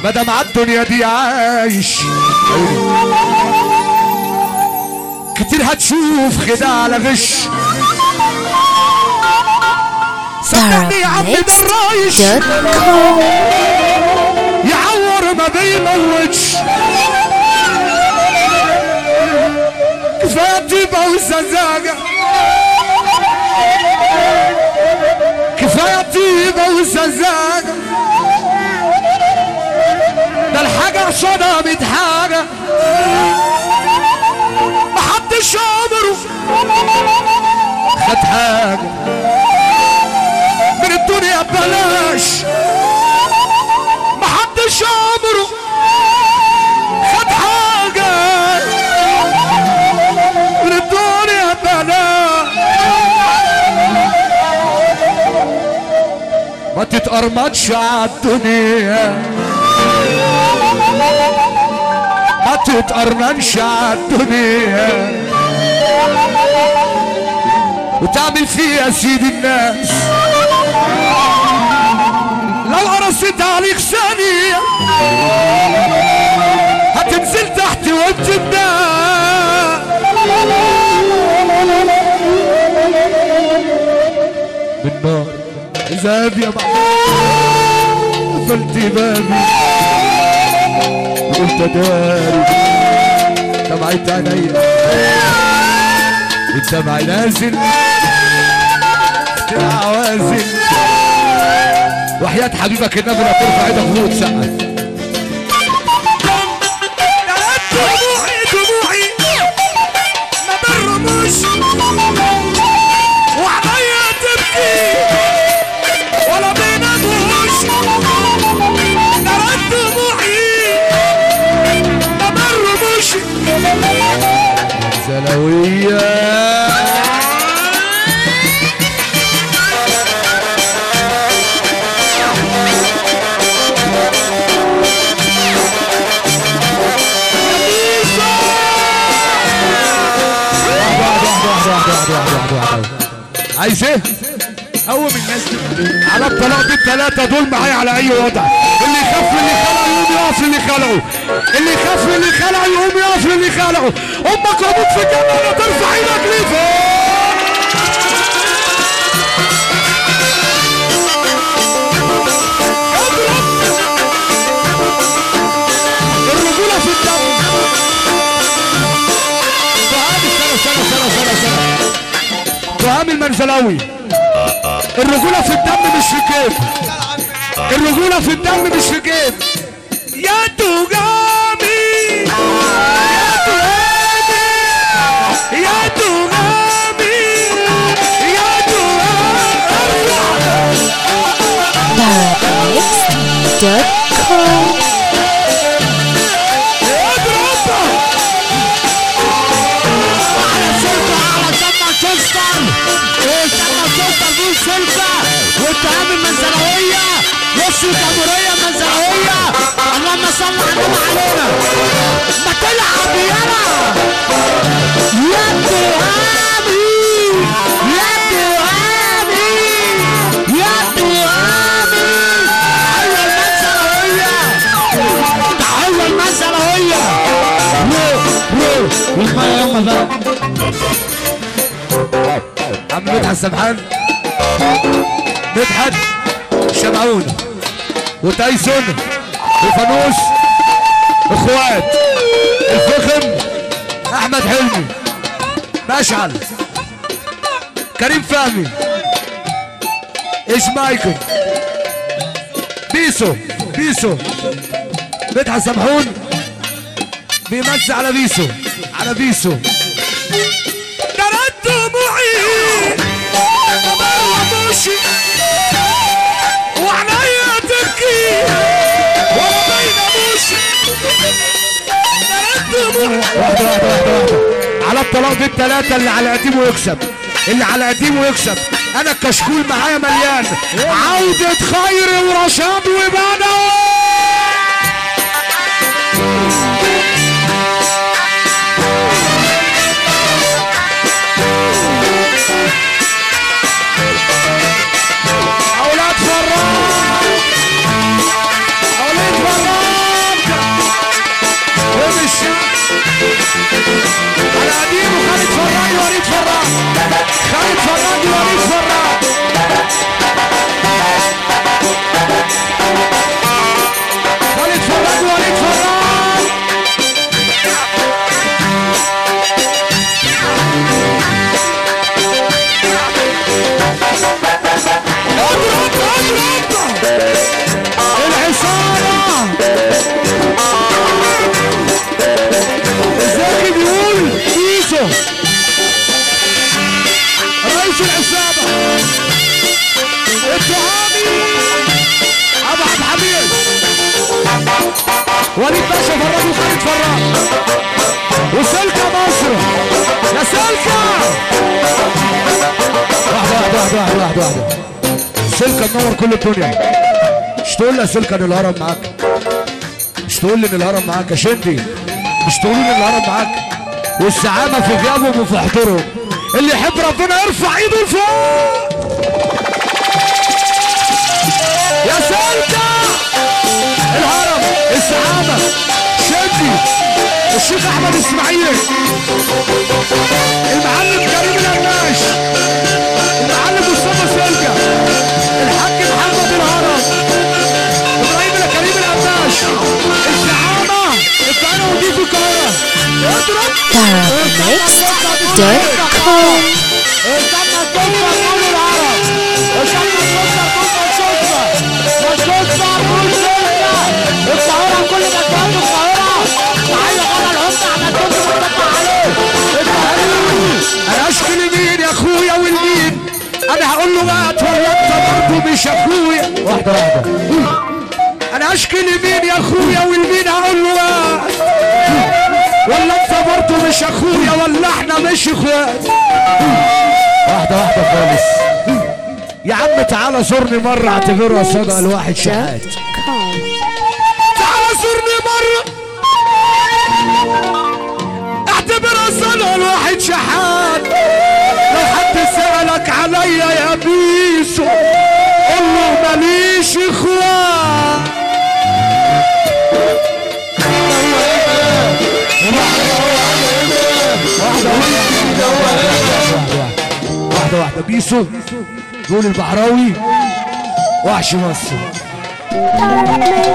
مدام عالدنيا دي عايش كتير هتشوف خداع على غش صدقني يا عم ده الرايش Arabmix.com يعور ما بيموتش كفايه طيبه وسذاجه كفايه طيبه وسذاجه ده الحاجه عشانها متحاجه محدش عمره خد حاجه من الدنيا ببلاش محدش عمره خد حاجة من الدنيا بلاش ما تتقرمطش عالدنيا ما تتقرمنش عالدنيا وتعمل فيها سيد الناس لو قرصت عليك ثانية هتنزل تحت وتبدا بالنار ذهب يا بابا قفلت بابي وقلت داري دمعت عينيا الدمع نازل في العوازل وحياة حبيبك النبي لا ترفع ايدك فوق وتسقف دموعي دموعي ما بالرموش وعليا تبكي ولا بيناموش درت دموعي ما بالرموش زلوية عايز ايه؟ قوم الناس دي على الطلاق دي الثلاثة دول معايا على أي وضع اللي يخاف من اللي خلعه يقوم يقف للي خلعه اللي يخاف من اللي خلعه يقوم يقف للي خلعه أمك وأبوك في الجنة لا ترفع إيدك لفوق اضرب. الرجولة في الدم فهام استنى استنى استنى استنى استنى فهام المنزلاوي الرجولة في الدم مش في كيف الرجولة في الدم مش في كيف يا تجامي يا تجامي يا تجامي يا تجامي Arabmix.com اضرب على سلطة على سان مانشستر سان مانشستر دي سلطة والتهام المنزلوية نص الجمهورية المنزلوية اللهم صل على النبي علينا ما تلعب يلا يا تهامي يا تهامي يا تهامي ايوه المنزلوية تعالوا المنزلوية والمية يما بقى عم مدحت سمحان مدحت شمعون وتايسون وفانوس اخوات الفخم احمد حلمي مشعل كريم فهمي ايش مايكل بيسو بيسو مدحت سمحون بيمس على بيسو على بيسو درت دموعي مرموش وعنايا تبكي وما بيناموش درت دموعي واحدة واحدة واحدة واحدة على الطلاق دي التلاتة اللي على قديمه يكسب اللي على قديمه يكسب انا الكشكول معايا مليان عودة خير ورشاد وبدوي اولاد فراج اولاد فراج فراج وليد فراج خالد فراج وليد فراج اضرب اضرب العصارة الزكي بيقول بيسو رئيس العصابة التهامي ابو عبد الحميد وليد باشا فراج وخالد فراج وسلكة مصر يا سلكة واحدة واحدة واحدة واحدة واحدة واحدة سلكة تنور كل الدنيا مش تقول لي يا سلكة ان الهرم معاك مش تقول لي ان الهرم معاك يا شندي مش تقول لي ان الهرم معاك والسعادة في غيابهم وفي حضورهم اللي يحب ربنا يرفع ايده لفوق يا سلكة الهرم السعادة شندي الشيخ احمد اسماعيل المعلم كريم القماش المعلم مصطفى سلكة الحاج محمد الهرم ابراهيم كريم القماش الزعامة القاهرة وديك القاهرة اضرب Thermix.com استنى الصدفة نقول العرب استنى الصدفة نقول الصدفة والصدفة نقول الصدفة القاهرة كل ما تقابل القاهرة تعالى غدا الهدى على الدنيا متفق عليه القاهرة انا اشكي لمين يا اخويا والمين انا هقول له مات ولا انت برضه مش اخويا واحدة واحدة انا اشكي لمين يا اخويا والمين هقول له مات ولا انت برضه مش اخويا ولا احنا مش اخوات واحدة واحدة خالص يا عم تعالى زورني مرة اعتبرها صدقة الواحد شحات تعالى زورني مرة اعتبرها صدقة الواحد شحات لو حد سألك عليا يا بيسو قول له ماليش اخوان واحدة واحدة بيسو دول البحراوي وحش مصر